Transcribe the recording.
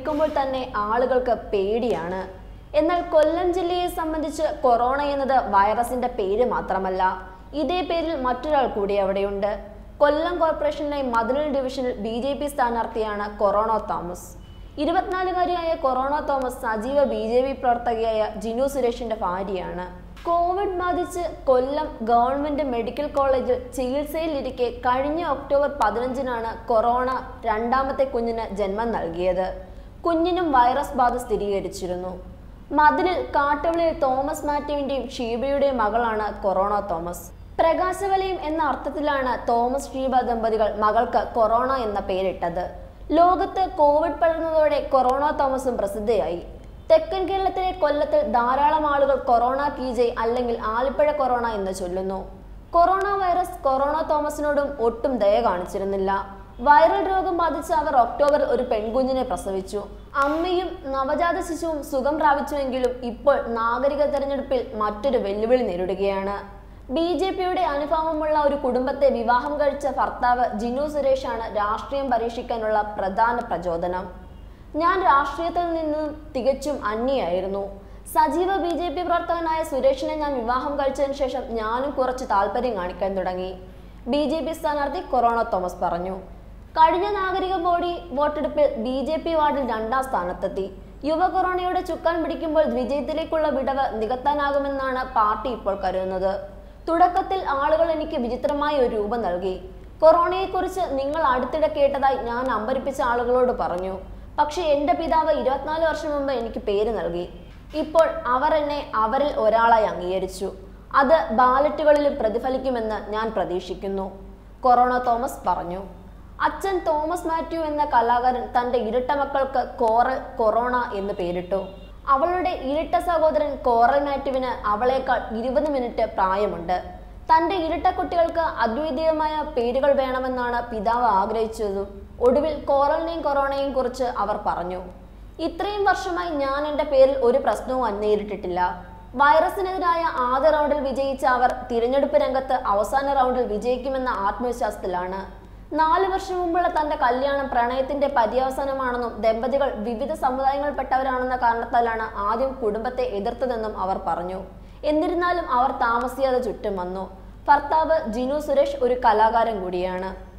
കേൾക്കുമ്പോൾ തന്നെ ആളുകൾക്ക് പേടിയാണ് എന്നാൽ കൊല്ലം ജില്ലയെ സംബന്ധിച്ച് കൊറോണ എന്നത് വൈറസിന്റെ പേര് മാത്രമല്ല ഇതേ പേരിൽ മറ്റൊരാൾ കൂടി അവിടെയുണ്ട് കൊല്ലം കോർപ്പറേഷനിലെ മതിലൽ ഡിവിഷനിൽ ബി ജെ പി സ്ഥാനാർത്ഥിയാണ് കൊറോണ തോമസ് ഇരുപത്തിനാലുകാരിയായ കൊറോണ തോമസ് സജീവ ബി ജെ പി പ്രവർത്തകയായ ജിനു സുരേഷിന്റെ ഭാര്യയാണ് കോവിഡ് ബാധിച്ച് കൊല്ലം ഗവൺമെന്റ് മെഡിക്കൽ കോളേജിൽ ചികിത്സയിലിരിക്കെ കഴിഞ്ഞ ഒക്ടോബർ പതിനഞ്ചിനാണ് കൊറോണ രണ്ടാമത്തെ കുഞ്ഞിന് ജന്മം നൽകിയത് കുഞ്ഞിനും വൈറസ് ബാധ സ്ഥിരീകരിച്ചിരുന്നു മതിലിൽ കാട്ടുവിളിയിൽ തോമസ് മാത്യുവിന്റെയും ഷീബയുടെയും മകളാണ് കൊറോണ തോമസ് പ്രകാശവലയം എന്ന അർത്ഥത്തിലാണ് തോമസ് ഷീബ ദമ്പതികൾ മകൾക്ക് കൊറോണ എന്ന പേരിട്ടത് ലോകത്ത് കോവിഡ് പടർന്നതോടെ കൊറോണ തോമസും പ്രസിദ്ധയായി തെക്കൻ കേരളത്തിലെ കൊല്ലത്തിൽ ധാരാളം ആളുകൾ കൊറോണ കീജെ അല്ലെങ്കിൽ ആലിപ്പഴ കൊറോണ എന്ന് ചൊല്ലുന്നു കൊറോണ വൈറസ് കൊറോണ തോമസിനോടും ഒട്ടും ദയ കാണിച്ചിരുന്നില്ല വൈറൽ രോഗം ബാധിച്ച അവർ ഒക്ടോബറിൽ ഒരു പെൺകുഞ്ഞിനെ പ്രസവിച്ചു അമ്മയും നവജാത ശിശുവും സുഖം പ്രാപിച്ചുവെങ്കിലും ഇപ്പോൾ നാഗരിക തെരഞ്ഞെടുപ്പിൽ മറ്റൊരു വെല്ലുവിളി നേരിടുകയാണ് ബി ജെ പിയുടെ അനുഭവമുള്ള ഒരു കുടുംബത്തെ വിവാഹം കഴിച്ച ഭർത്താവ് ജിനു സുരേഷാണ് രാഷ്ട്രീയം പരീക്ഷിക്കാനുള്ള പ്രധാന പ്രചോദനം ഞാൻ രാഷ്ട്രീയത്തിൽ നിന്നും തികച്ചും അന്യായിരുന്നു സജീവ ബി ജെ പി പ്രവർത്തകനായ സുരേഷിനെ ഞാൻ വിവാഹം കഴിച്ചതിന് ശേഷം ഞാനും കുറച്ച് താല്പര്യം കാണിക്കാൻ തുടങ്ങി ബി ജെ പി സ്ഥാനാർത്ഥി കൊറോണ തോമസ് പറഞ്ഞു കഴിഞ്ഞ നാഗരിക ബോഡി വോട്ടെടുപ്പിൽ ബി ജെ പി വാർഡിൽ രണ്ടാം സ്ഥാനത്തെത്തി യുവ കൊറോണയുടെ ചുക്കാൻ പിടിക്കുമ്പോൾ വിജയത്തിലേക്കുള്ള വിടവ് നികത്താനാകുമെന്നാണ് പാർട്ടി ഇപ്പോൾ കരുതുന്നത് തുടക്കത്തിൽ ആളുകൾ എനിക്ക് വിചിത്രമായ ഒരു രൂപം നൽകി കൊറോണയെക്കുറിച്ച് നിങ്ങൾ അടുത്തിടെ കേട്ടതായി ഞാൻ അമ്പരിപ്പിച്ച ആളുകളോട് പറഞ്ഞു പക്ഷേ എൻ്റെ പിതാവ് ഇരുപത്തിനാല് വർഷം മുമ്പ് എനിക്ക് പേര് നൽകി ഇപ്പോൾ അവർ എന്നെ അവരിൽ ഒരാളായി അംഗീകരിച്ചു അത് ബാലറ്റുകളിലും പ്രതിഫലിക്കുമെന്ന് ഞാൻ പ്രതീക്ഷിക്കുന്നു കൊറോണ തോമസ് പറഞ്ഞു അച്ഛൻ തോമസ് മാത്യു എന്ന കലാകാരൻ തന്റെ ഇരട്ട മക്കൾക്ക് കോറൽ കൊറോണ എന്ന് പേരിട്ടു അവളുടെ ഇരട്ട സഹോദരൻ കോറൽ മാത്യുവിന് അവളേക്കാൾ ഇരുപത് മിനിറ്റ് പ്രായമുണ്ട് തന്റെ ഇരട്ട കുട്ടികൾക്ക് അദ്വിതീയമായ പേരുകൾ വേണമെന്നാണ് പിതാവ് ആഗ്രഹിച്ചതും ഒടുവിൽ കോറലിനെയും കൊറോണയെയും കുറിച്ച് അവർ പറഞ്ഞു ഇത്രയും വർഷമായി ഞാൻ എൻ്റെ പേരിൽ ഒരു പ്രശ്നവും നേരിട്ടിട്ടില്ല വൈറസിനെതിരായ ആദ്യ റൗണ്ടിൽ വിജയിച്ച അവർ തിരഞ്ഞെടുപ്പ് രംഗത്ത് അവസാന റൗണ്ടിൽ വിജയിക്കുമെന്ന ആത്മവിശ്വാസത്തിലാണ് നാല് വർഷം മുമ്പുള്ള തന്റെ കല്യാണം പ്രണയത്തിന്റെ പര്യവസാനമാണെന്നും ദമ്പതികൾ വിവിധ സമുദായങ്ങളിൽപ്പെട്ടവരാണെന്ന കാരണത്താലാണ് ആദ്യം കുടുംബത്തെ എതിർത്തതെന്നും അവർ പറഞ്ഞു എന്നിരുന്നാലും അവർ താമസിയാതെ ചുറ്റും വന്നു ഭർത്താവ് ജിനു സുരേഷ് ഒരു കലാകാരൻ കൂടിയാണ്